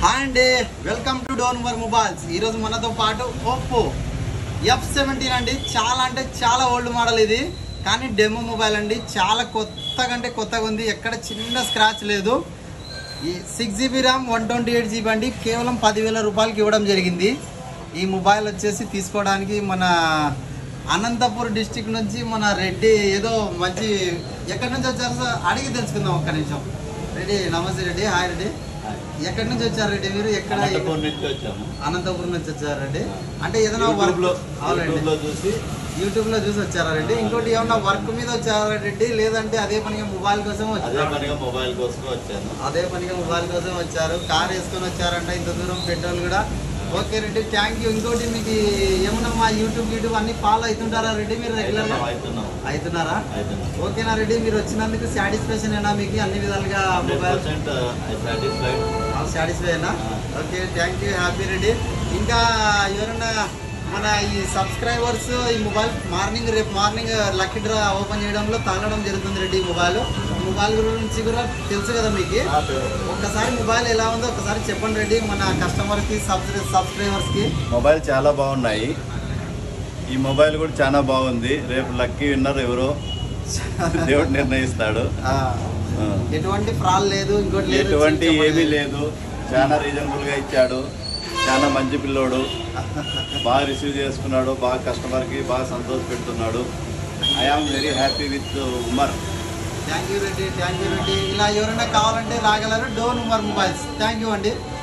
Hi అండి welcome to Dhone Umar mobiles ఈరోజు మనతో పాటు ఓప్పో ఎఫ్ సెవెంటీన్ అండి చాలా అంటే చాలా ఓల్డ్ మోడల్ ఇది కానీ డెమో మొబైల్ అండి చాలా కొత్తగా అంటే కొత్తగా ఉంది ఎక్కడ చిన్న స్క్రాచ్ లేదు ఈ six GB RAM one twenty eight GB అండి కేవలం పదివేల రూపాయలకి ఇవ్వడం జరిగింది ఈ మొబైల్ వచ్చేసి తీసుకోవడానికి మన అనంతపూర్ డిస్టిక్ నుంచి మన రెడ్డి ఏదో మంచి ఎక్కడి నుంచి వచ్చారు సార్ అడిగి తెలుసుకుందాం ఒక్క నిమిషం రెడ్డి నమస్తే రెడ్డి హాయ్ రెడ్డి ఎక్కడి నుంచి వచ్చారు రెడ్డి మీరు ఎక్కడ అనంతపురం నుంచి వచ్చాము అనంతపురం నుంచి వచ్చారు రెడ్డి అంటే ఏదైనా వర్క్ యూట్యూబ్ లో అవునండి యూట్యూబ్ లో చూసి యూట్యూబ్ లో చూసి వచ్చారా రెడ్డి ఇంకోటి ఏమన్నా వర్క్ మీద వచ్చారా రెడ్డి లేదంటే అదే పనిగా మొబైల్ కోసం అదే వచ్చారా పనిగా మొబైల్ కోసం వచ్చాను అదే పనిగా మొబైల్ కోసం వచ్చారు కార్ వేసుకొని వచ్చారంట ఇంత దూరం పెట్రోల్ కూడా ఓకే రెడ్డి థ్యాంక్ యూ ఇంకోటి మీకు ఏమన్నా మా యూట్యూబ్ యూట్యూబ్ అన్ని ఫాలో అవుతుంటారా రెడ్డి మీరు రెగ్యులర్ గా అవుతున్నాం అవుతున్నారా అవుతున్నాం ఓకేనా రెడ్డి మీరు వచ్చినందుకు సాటిస్ఫాక్షన్ అయినా మీకు అన్ని విధాలుగా hundred mobile percent I satisfied satisfy అయినా okay thank you happy Reddy ఇంకా ఎవరన్నా మన ఈ సబ్స్క్రైబర్స్ ఈ మొబైల్ మార్నింగ్ రేపు మార్నింగ్ లక్కీ డ్రా ఓపెన్ చేయడంలో తగలడం జరుగుతుంది రెడ్డి ఈ మొబైల్ ఈ మొబైల్ గురించి కూడా తెలుసు కదా మీకు ఒక్కసారి మొబైల్ ఎలా ఉందో ఒకసారి చెప్పండి రెడ్డి మన కస్టమర్స్ కి సబ్స్క్రైబర్స్ కి మొబైల్ చాలా బాగున్నాయి ఈ మొబైల్ కూడా చాలా బాగుంది రేపు లక్కీ విన్నర్ ఎవరో దేవుడు నిర్ణయిస్తాడు ఆ, ఆ. ఎటువంటి ఫ్రాల్ లేదు ఇంకోటి లేదు ఎటువంటి చెప్పండి. ఏమీ లేదు చాలా రీజనబుల్ గా ఇచ్చాడు చాలా మంచి పిల్లోడు బాగా రిసీవ్ చేసుకున్నాడు బాగా కస్టమర్ కి బాగా సంతోష పెడుతున్నాడు I am very happy with Umar thank you Reddy thank you Reddy ఇలా ఎవరైనా కావాలంటే రాగలరు Dhone Umar mobiles thank you అండి